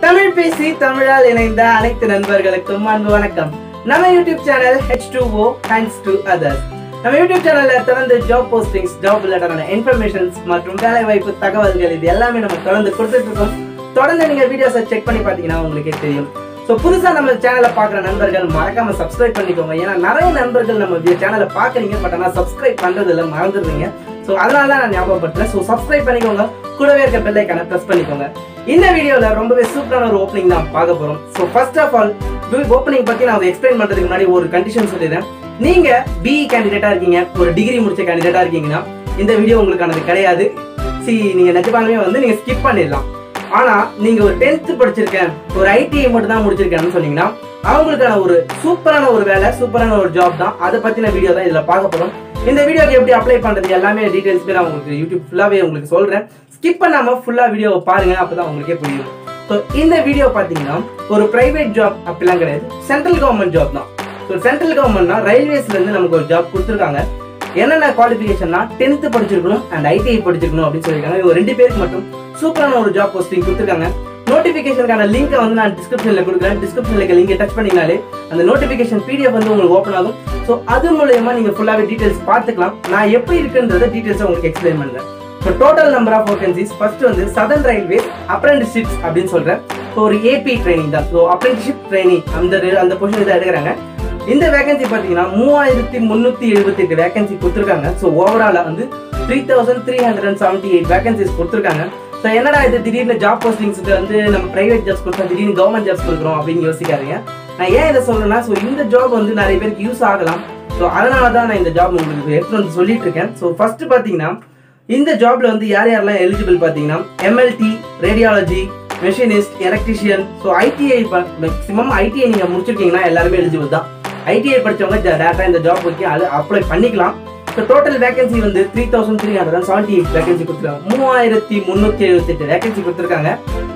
தமிழ் பேசி தமிழால் இணைந்த அனைத்து நண்பர்களுக்கும் அன்பு வணக்கம் நம்ம YouTube channel H two O hands to others நம்ம யூடியூப் சேனல்ல தொடர்ந்து ஜாப் போஸ்டிங்ஸ் ஜாப் ரிலேட்டடான இன்ஃபர்மேஷன்ஸ் மற்றும் வேலை வாய்ப்பு தகவல்கள் இது எல்லாமே நம்ம தொடர்ந்து கொடுத்துட்டு இருக்கோம் தொடர்ந்து நீங்க வீடியோஸை செக் பண்ணி பார்த்தீங்கன்னா உங்களுக்கே தெரியும் ஸோ புதுசா நம்ம சேனலை பார்க்குற நண்பர்கள் மறக்காம சப்ஸ்கிரைப் பண்ணிக்கோங்க ஏன்னா நிறைய நண்பர்கள் நம்ம சேனலை பார்க்குறீங்க பட் ஆனால் சப்ஸ்கிரைப் பண்றது இல்லை மறந்துடுறீங்க ஸோ அதனால தான் நான் ஞாபகப்படுத்துறேன் ஸோ சப்ஸ்கிரைப் பண்ணிக்கோங்க கூடவே இருக்க பெல் ஐக்கான ப்ரெஸ் பண்ணிக்கோங்க இந்த வீடியோல ரொம்பவே சூப்பரான ஒரு ஓப்பனிங் தான் பார்க்க போறோம் so first of all opening பத்தி நான் எக்ஸ்பிளைன் பண்றதுக்கு முன்னாடி ஒரு கண்டிஷன் சொல்லிடுறேன் நீங்க பிஇ கேண்டிடேட்டா இருக்கீங்க ஒரு டிகிரி முடிச்ச கேண்டிடேட்டா இருக்கீங்கன்னா இந்த வீடியோ உங்களுக்கானது கிடையாது சி நீங்க நிஜமாலுமே வந்து நீங்க ஸ்கிப் பண்ணிடலாம் ஆனா நீங்க ஒரு டென்த் படிச்சிருக்கேன் ஒரு ஐடிஐ மட்டும் தான் முடிச்சிருக்கேன்னு சொன்னீங்கன்னா அவங்களுக்கான ஒரு சூப்பரான ஒரு வேலை சூப்பரான ஒரு ஜாப் தான் அதை பத்தின வீடியோ தான் இதுல பார்க்க போறோம் இந்த வீடியோக்கு எப்படி அப்ளை பண்றது எல்லாமே டீடைல்ஸ் நான் உங்களுக்கு யூடியூப் ஃபுல்லாவே உங்களுக்கு சொல்றேன் ஸ்கிப் பண்ணாம ஃபுல்லா வீடியோவை பாருங்க அப்பதான் உங்களுக்கே புரியும் ஸோ இந்த வீடியோ பார்த்தீங்கன்னா ஒரு பிரைவேட் ஜாப் அப்படிலாம் கிடையாது சென்ட்ரல் கவர்மெண்ட் ஜாப் தான் ஸோ சென்ட்ரல் கவர்மெண்ட்னா ரயில்வேஸ்ல இருந்து நமக்கு ஒரு ஜாப் கொடுத்துருக்காங்க என்னென்ன குவாலிஃபிகேஷன்னா டென்த்து படிச்சிருக்கணும் அண்ட் ஐடிஐ படிச்சிருக்கணும் அப்படின்னு சொல்லியிருக்காங்க இவங்க ரெண்டு பேருக்கு மட்டும் சூப்பரான ஒரு ஜாப் போஸ்டிங் கொடுத்துருக்காங்க நோட்டிஃபிகேஷனுக்கான லிங்கை வந்து நான் டிஸ்கிரிப்ஷன்ல கொடுக்குறேன் டிஸ்கிரிப்ஷன்ல இருக்க லிங்கை டச் பண்ணினாலே அந்த நோட்டிஃபிகேஷன் பிடிஎஃப் வந்து உங்களுக்கு ஓப்பன் ஆகும் ஸோ அது மூலயமா நீங்க ஃபுல்லாவே டீடைல்ஸ் பார்த்துக்கலாம் நான் எப்படி இருக்குன்றத டீடைல்ஸ் உங்களுக்கு எக்ஸ்பிளைன் பண்றேன் so total number of vacancies first வந்து சதன் ரயில்வேஸ் அப்ரெண்டிஸ்ஷிப்ஸ் அப்படின்னு சொல்றேன் ஸோ ஒரு ஏபி ட்ரைனிங் தான் ஸோ அப்ரெண்டிஸ்ஷிப் ட்ரைனிங் அந்த அந்த பொசிஷன் இதை எடுக்கிறாங்க இந்த வேகன்சி பார்த்தீங்கன்னா மூவாயிரத்தி முந்நூற்றி எழுபத்தி எட்டு வேகன்சி கொடுத்துருக்காங்க ஸோ ஓவராலாக வந்து three thousand three hundred and seventy eight vacancies கொடுத்துருக்காங்க ஸோ என்னடா இது திடீர்னு ஜாப் போஸ்டிங்ஸ்க்கு வந்து நம்ம பிரைவேட் ஜாப்ஸ் கொடுத்தா திடீர்னு கவர்மெண்ட் ஜாப்ஸ் கொடுக்குறோம் அப்படின்னு யோசிக்காதீங்க நான் ஏன் இதை சொல்றேன்னா ஸோ இந்த ஜாப் வந்து நிறைய பேருக்கு யூஸ் ஆகலாம் ஸோ அதனால தான் நான் இந்த ஜாப் உங்களுக்கு எடுத்து வந்து சொல்லிட்டு இருக்கேன் ஸோ ஃபர்ஸ்ட் பார்த்தீங்கன்னா இந்த ஜாப்ல வந்து யார் யாரெல்லாம் எலிஜிபிள் பார்த்தீங்கன்னா MLT radiology machinist electrician so ITI maximum ITI நீங்கள் முடிச்சிருக்கீங்கன்னா எல்லாருமே எலிஜிபிள் தான் ஐடிஐ படிச்சவங்க டேரக்டாக இந்த ஜாப் வைக்க அது அப்ளை பண்ணிக்கலாம் ஸோ டோட்டல் வேகன்சி வந்து three thousand three hundred seventy eight vacancy கொடுத்துருக்காங்க மூவாயிரத்தி முந்நூற்றி எழுபத்தெட்டு வேகன்சி கொடுத்துருக்காங்க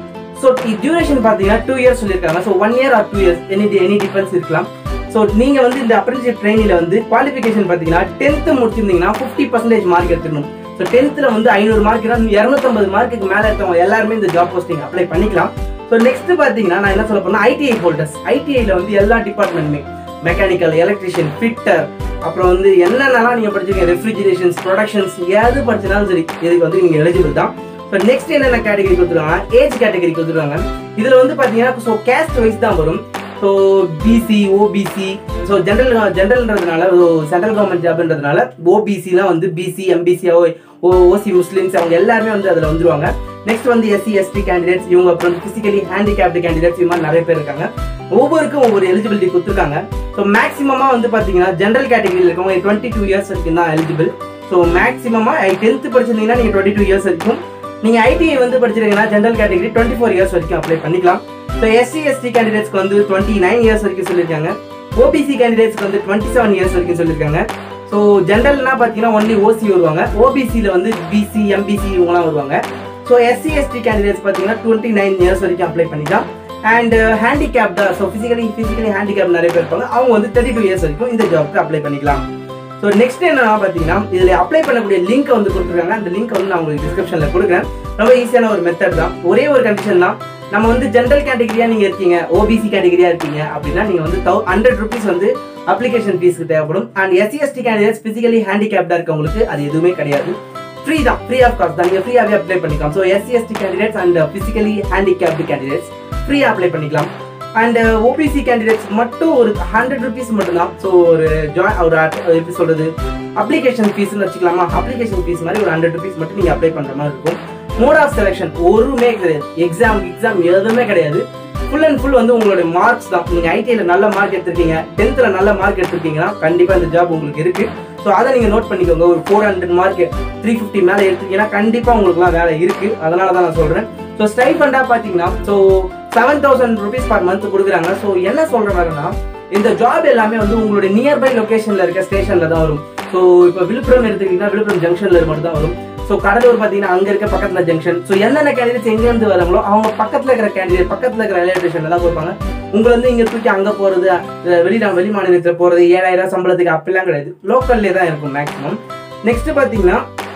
ஸோ டியூரேஷன் பார்த்தீங்கன்னா டூ இயர்ஸ் சொல்லியிருக்காங்க so one year or two years any any difference இருக்கலாம் ஸோ நீங்கள் வந்து இந்த அப்ரெண்டிஷிப் ட்ரைனிங்ல வந்து குவாலிஃபிகேஷன் பார்த்தீங்கன்னா டென்த்து முடிச்சிருந்தீங்கன்னா ஃபிஃப்டி பர்சன்டேஜ் மார்க் எடுத்துக்கணும் ஸோ டென்த்தில் வந்து ஐநூறு மார்க் இரநூத்தம்பது மார்க்குக்கு மேலே இருக்கவங்க எல்லாருமே இந்த ஜாப் போஸ்டிங் அப்ளை பண்ணிக்கலாம் ஸோ நெக்ஸ்ட் பார்த்தீங்கன்னா நான் என்ன சொல்ல போனா ஐடிஐ ஹோல்டர்ஸ் ஐடிஐல வந்து எல்லா டிபார்ட்மெண்ட்டுமே மெக்கானிக்கல் எலக்ட்ரிஷியன் ஃபிட்டர் அப்புறம் வந்து என்னென்னலாம் நீங்கள் படிச்சிருக்கீங்க ரெஃப்ரிஜரேஷன்ஸ் ப்ரொடக்ஷன்ஸ் எது படிச்சனாலும் சரி இதுக்கு வந்து நீங்கள் எலிஜிபிள் தான் ஸோ நெக்ஸ்ட் என்னென்ன கேட்டகரி கொடுத்துருக்காங்க ஏஜ் கேட்டகரி கொடுத்துருக்காங்க இதில் வந்து பார்த்தீங்கன்னா ஸோ கேஸ்ட் வைஸ் தான் வரும் so BC OBC so general ஜென்ரல்ன்றதுனால சென்ட்ரல் கவர்மெண்ட் ஜாப்ன்றதுனால ஓபிசிலாம் வந்து BC MBC O OC Muslims அவங்க எல்லாருமே வந்து அதில் வந்துருவாங்க நெக்ஸ்ட் வந்து எஸ்சி எஸ்டி கேண்டிடேட்ஸ் இவங்க அப்புறம் பிசிக்கலி ஹேண்டிகேப்டு கேண்டிடேட்ஸ் இது மாதிரி நிறைய பேர் இருக்காங்க ஒவ்வொருக்கும் ஒவ்வொரு எலிஜிபிலிட்டி கொடுத்துருக்காங்க ஸோ மேக்ஸிமமாக வந்து பார்த்தீங்கன்னா ஜென்ரல் கேட்டகரியில் இருக்கவங்க டுவெண்ட்டி டூ இயர்ஸ் வரைக்கும் தான் எலிஜிபிள் ஸோ மேக்ஸிமமாக டென்த்து படிச்சிருந்தீங்கன்னா நீங்கள் டுவெண்ட்டி டூ இயர்ஸ் வரைக்கும் நீங்கள் ஐடிஐ வந்து படிச்சிருக்கீங்கன்னா general category twenty four years வரைக்கும் அப்ளை பண்ணிக்கலாம் ஸோ எஸ்சி எஸ்டி கேண்டிடேட்ஸ்க்கு வந்து டுவெண்ட்டி நைன் இயர்ஸ் வரைக்கும் சொல்லியிருக்காங்க ஓபிசி கேண்டிடேட்ஸ்க்கு வந்து டுவெண்ட்டி செவன் இயர்ஸ் வரைக்கும் சொல்லியிருக்காங்க ஸோ ஜென்ரல்னா பார்த்தீங்கன்னா ஒன்லி ஓசி வருவாங்க ஓபிசியில் வந்து பிசி எம்பிசி இவங்கலாம் வருவாங்க ஸோ எஸ்சி எஸ்டி கேண்டிடேட்ஸ் பார்த்தீங்கன்னா டுவெண்ட்டி நைன் இயர்ஸ் வரைக்கும் அப்ளை பண்ணிக்கலாம் அண்ட் ஹேண்டிகேப் தான் ஸோ ஃபிசிக்கலி ஃபிசிக்கலி ஹேண்டிகேப் நிறைய பேர் இருப்பாங்க அவங்க வந்து தேர்ட்டி டூ இயர்ஸ் வரைக்கும் இந்த ஜாப்க்கு அப்ளை பண்ணிக்கலாம் ஸோ நெக்ஸ்ட் என்னன்னா பார்த்தீங்கன்னா இதில் அப்ளை பண்ணக்கூடிய லிங்க் வந்து கொடுத்துருக்காங்க அந்த லிங்க் வந்து நான் உங்களுக்கு டிஸ்கிரிப்ஷனில் கொடுக்குறேன் ரொம்ப ஈஸியான ஒரு மெத்தட் தான் ஒரே ஒரு கண்டிஷன் தான் நம்ம வந்து ஜென்ரல் கேட்டகரியாக நீங்கள் இருக்கீங்க ஓபிசி கேட்டகரியாக இருக்கீங்க அப்படின்னா நீங்கள் வந்து தௌ ஹண்ட்ரட் ருபீஸ் வந்து அப்ளிகேஷன் ஃபீஸ்க்கு தேவைப்படும் and SC ST candidates physically ஹேண்டிகேப்டாக இருக்கவங்களுக்கு அது எதுவுமே கிடையாது ஃப்ரீ தான் ஃப்ரீ ஆஃப் காஸ்ட் தான் நீங்கள் ஃப்ரீயாகவே அப்ளை பண்ணிக்கலாம் so SC ST candidates and physically handicapped candidates ஃப்ரீயாக அப்ளை பண்ணிக்கலாம் அண்ட் ஓபிசி கேண்டிடேட்ஸ் மட்டும் ஒரு ஹண்ட்ரட் ருபீஸ் மட்டும்தான் ஸோ ஒரு ஜாயின் ஒரு எப்படி சொல்றது அப்ளிகேஷன் ஃபீஸ்னு வச்சுக்கலாமா அப்ளிகேஷன் ஃபீஸ் மாதிரி ஒரு ஹண்ட்ரட் ருபீஸ் மட்டும் நீங்கள் அப்ளை பண்ணுற மாதிரி இருக்கும் மோட் ஆஃப் செலெக்ஷன் ஒருமே கிடையாது எக்ஸாம் எக்ஸாம் எதுவுமே கிடையாது ஃபுல் அண்ட் ஃபுல் வந்து உங்களுடைய மார்க்ஸ் தான் நீங்கள் ஐடிஐயில் நல்ல மார்க் எடுத்திருக்கீங்க டென்த்தில் நல்ல மார்க் எடுத்திருக்கீங்கன்னா கண்டிப்பாக இந்த ஜாப் உங்களுக்கு இருக்கு ஸோ அதை நீங்கள் நோட் பண்ணிக்கோங்க ஒரு four hundred mark three fifty மேலே எடுத்தீங்கன்னா கண்டிப்பாக உங்களுக்குலாம் வேலை இருக்கு அதனால தான் நான் சொல்கிறேன் ஸோ ஸ்டைஃபண்டாக பார்த்தீங்கன்னா so seven thousand rupees per month கொடுக்குறாங்க ஸோ என்ன சொல்ற மாதிரினா இந்த ஜாப் எல்லாமே வந்து உங்களுடைய நியர்பை லொகேஷன்ல இருக்க ஸ்டேஷன்ல தான் வரும் ஸோ இப்போ விழுப்புரம் எடுத்துக்கிட்டீங்கன்னா விழுப்புரம் ஜங்ஷன்ல மட்டும் தான் வரும் ஸோ கடலூர் பார்த்தீங்கன்னா அங்கே இருக்க பக்கத்தில் ஜங்ஷன் ஸோ என்னென்ன கேண்டிடேட்ஸ் எங்கேருந்து வராங்களோ அவங்க பக்கத்தில் இருக்கிற கேண்டிடேட் பக்கத்தில் இருக்கிற ரயில்வே ஸ்டேஷனில் தான் கொடுப்பாங்க உங்களை வந்து இங்கே தூக்கி அங்கே போகிறது வெளி வெளி மாநிலத்தில் போகிறது ஏழாயிரம் சம்பளத்துக்கு அப்படிலாம் கிடையாது லோக்கல்லே தான் இருக்கும் மேக்ஸிமம் நெக்ஸ்ட் பார்த்தீங்கன்னா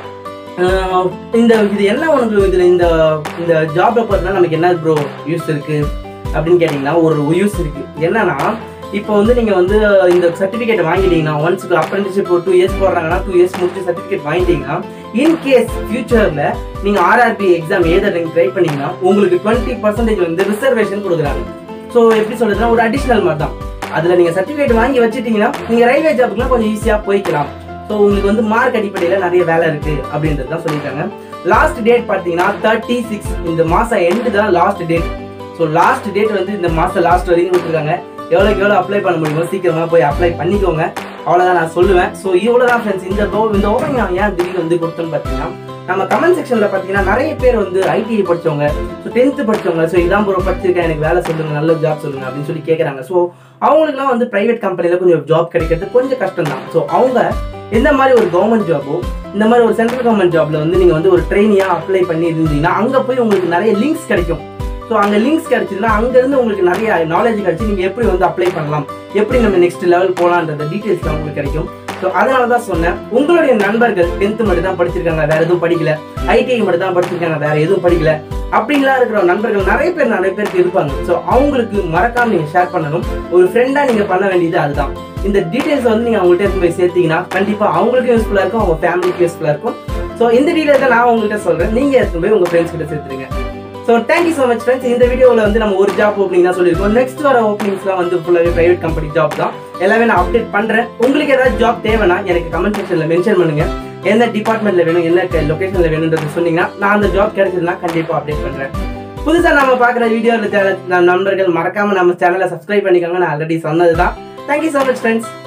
ஆஹ் இந்த இது என்ன உனக்கு இதில் இந்த இந்த ஜாபை பார்த்தா நமக்கு என்ன ப்ரோ யூஸ் இருக்கு அப்படின்னு கேட்டிங்கன்னா ஒரு யூஸ் இருக்கு என்னன்னா இப்போ வந்து நீங்கள் வந்து இந்த சர்டிஃபிகேட் வாங்கிட்டீங்கன்னா ஒன்ஸ் அப்ரெண்டிஷிப் ஒரு டூ இயர்ஸ் போடுறாங்கன்னா டூ இயர்ஸ் முடிச்சு சர்டிஃபிகேட் வாங்கிட்டீங்கன்னா இன்கேஸ் ஃபியூச்சரில் நீங்கள் ஆர்ஆர்பி எக்ஸாம் ஏதாவது நீங்கள் ட்ரை பண்ணீங்கன்னா உங்களுக்கு டுவெண்ட்டி பர்சன்டேஜ் வந்து ரிசர்வேஷன் கொடுக்குறாங்க ஸோ எப்படி சொல்றதுன்னா ஒரு அடிஷ்னல் மாதிரி தான் அதில் நீங்கள் சர்டிஃபிகேட் வாங்கி வச்சுட்டீங்கன்னா நீங்கள் ரயில்வே ஜாபுக்குலாம் கொஞ்சம் ஈஸியாக போய்க்கலாம் ஸோ உங்களுக்கு வந்து மார்க் அடிப்படையில் நிறைய வேலை இருக்கு அப்படின்றது தான் சொல்லியிருக்காங்க லாஸ்ட் டேட் பார்த்தீங்கன்னா தேர்ட்டி சிக்ஸ் இந்த மாதம் எண்டு தான் last date so last date வந்து இந்த மாதம் லாஸ்ட் வரைக்கும் கொடுத்துருக்காங்க எவ்வளோக்கு எவ்வளோ அப்ளை பண்ண முடியுமோ சீக்கிரமாக போய் அப்ளை பண்ணிக்கோங்க அவ்வளோதான் நான் சொல்லுவேன் ஸோ இவ்வளோ தான் ஃப்ரெண்ட்ஸ் இந்த ஓ இந்த ஓவன் நான் ஏன் திடீர்னு வந்து கொடுத்தோன்னு பார்த்தீங்கன்னா நம்ம கமெண்ட் செக்ஷனில் பார்த்தீங்கன்னா நிறைய பேர் வந்து ஐடிஐ படிச்சவங்க ஸோ டென்த்து படிச்சவங்க ஸோ இதான் ப்ரோ படிச்சிருக்கேன் எனக்கு வேலை சொல்லுங்க நல்ல ஜாப் சொல்லுங்க அப்படின்னு சொல்லி கேட்குறாங்க ஸோ அவங்களுக்குலாம் வந்து பிரைவேட் கம்பெனியில் கொஞ்சம் ஜாப் கிடைக்கிறது கொஞ்சம் கஷ்டம் தான் ஸோ அவங்க எந்த மாதிரி ஒரு கவர்மெண்ட் ஜாபோ இந்த மாதிரி ஒரு சென்ட்ரல் கவர்மெண்ட் ஜாப்ல வந்து நீங்கள் வந்து ஒரு ட்ரெயினியாக அப்ளை பண்ணி இருந்தீங்கன்னா அங்கே போய் உங்களுக்கு நிறைய லிங்க்ஸ் கிடைக்கும் ஸோ அங்கே லிங்க்ஸ் கிடைச்சதுன்னா அங்கேருந்து உங்களுக்கு நிறைய நாலேஜ் கிடைச்சி நீங்கள் எப்படி வந்து அப்ளை பண்ணலாம் எப்படி நம்ம நெக்ஸ்ட் லெவல் போகலான்றத டீட்டெயில்ஸ் தான் உங்களுக்கு கிடைக்கும் ஸோ அதனால தான் சொன்னேன் உங்களுடைய நண்பர்கள் டென்த்து மட்டும் தான் படிச்சிருக்காங்க வேற எதுவும் படிக்கல ஐடிஐ மட்டும் தான் படிச்சிருக்காங்க வேற எதுவும் படிக்கல அப்படின்லாம் இருக்கிற நண்பர்கள் நிறைய பேர் நிறைய பேருக்கு இருப்பாங்க ஸோ அவங்களுக்கு மறக்காம நீங்க ஷேர் பண்ணணும் ஒரு ஃப்ரெண்டா நீங்க பண்ண வேண்டியது அதுதான் இந்த டீடைல்ஸ் வந்து நீங்க அவங்கள்ட்ட எடுத்து போய் சேர்த்தீங்கன்னா கண்டிப்பா அவங்களுக்கும் யூஸ்ஃபுல்லா இருக்கும் அவங்க ஃபேமிலிக்கு யூஸ்ஃபுல்லா இருக்கும் ஸோ இந்த டீடைல்ஸ் நான் உங்கள்கிட்ட சொல்றேன் நீங்க எடுத்து போய் உங்க ஃப்ரெண்ட்ஸ் கிட்ட சேர்த்துருங்க so thank you so much friends இந்த வீடியோவில் வந்து நம்ம ஒரு ஜாப் ஓப்பனிங் தான் சொல்லியிருக்கோம் நெக்ஸ்ட் வர ஓப்பனிங்ஸ்லாம் வந்து ஃபுல்லாகவே பிரைவேட் கம்பெனி ஜாப் தான் எல்லாமே நான் அப்டேட் பண்ணுறேன் உங்களுக்கு ஏதாவது ஜாப் தேவைன்னா எனக்கு கமெண்ட் செக்ஷனில் மென்ஷன் பண்ணுங்க எந்த டிபார்ட்மெண்ட்டில் வேணும் என்ன லொக்கேஷனில் வேணுன்றது சொன்னீங்கன்னா நான் அந்த ஜாப் கிடைச்சதுன்னா கண்டிப்பாக அப்டேட் பண்ணுறேன் புதுசாக நம்ம பார்க்குற வீடியோவில் நண்பர்கள் மறக்காம நம்ம சேனலை சப்ஸ்கிரைப் பண்ணிக்கோங்க நான் ஆல்ரெடி சொன்னது தான் தேங்க்யூ ஸோ மச் ஃப்ரெண்ட்ஸ்